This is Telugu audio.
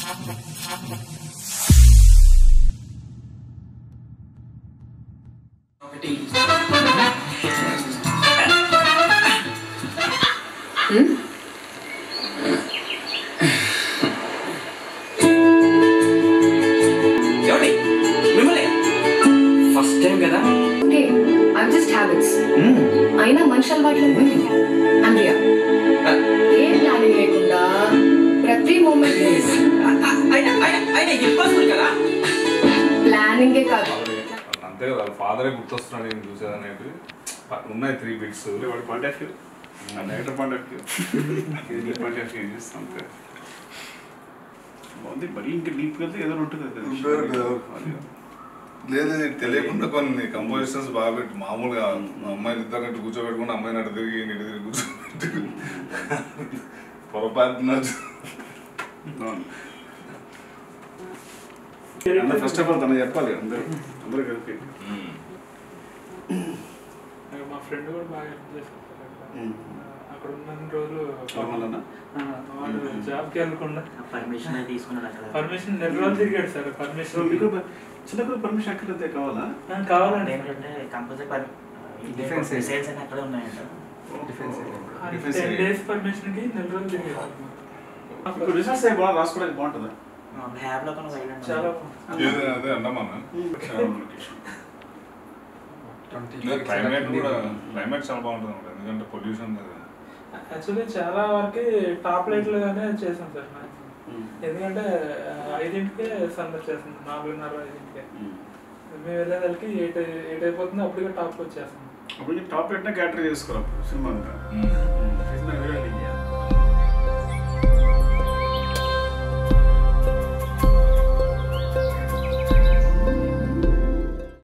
ఒకటి ఏమండి మిమ్మల్ని ఫస్ట్ టైం కదా ఓకే ఐమ్ జస్ట్ హ్యాబిట్స్ అయినా మనిషి అలవాట్లు అండ్రియా ఏ ప్లానింగ్ లేకుండా ప్రతి మూమెంట్ అయినా అయినా అయినా ఇంపాసిబుల్ కదా ప్లానింగే కాదు అంతే కదా వాళ్ళ ఫాదరే గుర్తొస్తున్నాడు నేను చూసేది అనేది ఉన్నాయి త్రీ బిట్స్ వాడి పాయింట్ ఆఫ్ వ్యూ ఆ డైరెక్టర్ పాయింట్ ఆఫ్ వ్యూ ఇది నీ పాయింట్ ఆఫ్ వ్యూ ఏం చేస్తాం అంతే బాగుంది మరీ ఇంకా డీప్ వెళ్తే ఏదో ఉంటుంది కదా ఉంటుంది కదా. లేదు ఇది తెలియకుండా కొన్ని కంపోజిషన్స్ బాగా పెట్టి మామూలుగా మా అమ్మాయిని ఇద్దరు నట్టు కూర్చోబెట్టుకుని అమ్మాయిని అటు తిరిగి ఇటు తిరిగి కూర్చోబెట్టు పొరపాటున అవును. అన్న ఫస్ట్ ఆఫ్ ఆల్ తన చెప్పాలి అందరూ అందరూ కలిపి మా ఫ్రెండ్ కూడా బాగా హెల్ప్ చేశారు మ్మ్. అక్కడ ఉన్న రోజులు అవునన్న ఆ, వాడు జాబ్కి వెళ్ళకుండా పర్మిషన్ అయితే తీసుకున్నాడు అక్కడ పర్మిషన్ నెల రోజులు తిరిగాడు సార్ సో పర్మిషన్ మీకు చిన్నప్పుడు పర్మిషన్ అక్కడైతే కావాలా కావాలండి ఏంటంటే compulsory per Defense area. Sales అని అక్కడే ఉన్నాయంట Defense ten area. Days permission కి నెల రోజులు తిరిగాడు ఇప్పుడు రిసర్చ్ అయ్యి బాగా రాసుకోవడానికి బాగుంటుందా హ్యాబ్ లో కొన్ని వెళ్ళండి చాలా ఏదే అదే అన్నమాన ట్వంటీ క్లైమేట్ కూడా క్లైమేట్ చాలా బాగుంటుంది అన్నమాట. ఎందుకంటే పొల్యూషన్ యాక్చువల్లీ చాలా వరకు టాప్ లైట్ లోనే చేసాం సార్ maximum. ఎందుకంటే ఆ, ఐదింటికే సన్ వచ్చేస్తుంది నాలుగున్నర ఐదింటికే మేము వెళ్ళేదానికి ఎయిట్ ఎయిట్ అయిపోతుంది అప్పటికే టాప్ వచ్చేస్తాం అప్పుడు టాప్ పెట్టినా క్యాటర్ చేసుకోవాలి సినిమా అంతా Mm.